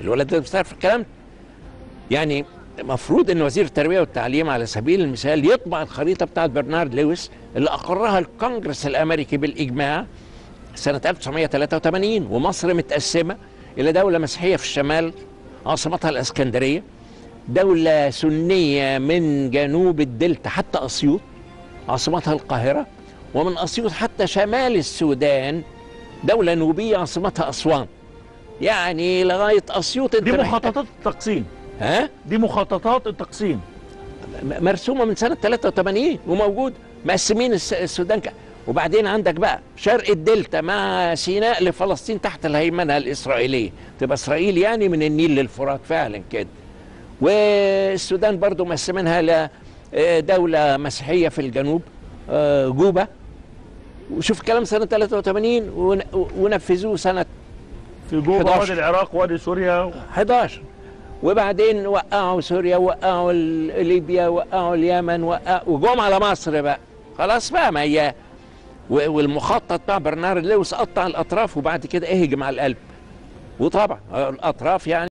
الولد ده بيستعرف الكلام ده. يعني المفروض ان وزير التربيه والتعليم على سبيل المثال يطبع الخريطه بتاعت برنارد لويس اللي اقرها الكونجرس الامريكي بالاجماع سنه 1983 ومصر متقسمه الى دوله مسيحيه في الشمال عاصمتها الاسكندريه دوله سنيه من جنوب الدلتا حتى اسيوط عاصمتها القاهره ومن اسيوط حتى شمال السودان دوله نوبيه عاصمتها اسوان يعني لغايه اسيوط انت دي محتاج- مخططات التقسيم ها دي مخططات التقسيم م- مرسومه من سنه 83 وموجود مقسمين الس- السودان ك... وبعدين عندك بقى شرق الدلتا مع سيناء لفلسطين تحت الهيمنه الاسرائيليه تبقى اسرائيل يعني من النيل للفرات فعلا كده والسودان برضو مقسمينها لدوله مسيحيه في الجنوب آه، جوبا وشوف الكلام سنه 83 ون- ونفذوه سنه في جوبا 11. وادي العراق وادي سوريا 11 وبعدين وقعوا سوريا وقعوا ال- ليبيا وقعوا اليمن وقعوا وجم على مصر بقى خلاص بقى ما هي و- والمخطط بتاع برنارد لويس قطع الاطراف وبعد كده اهجم على القلب وطبعا الاطراف يعني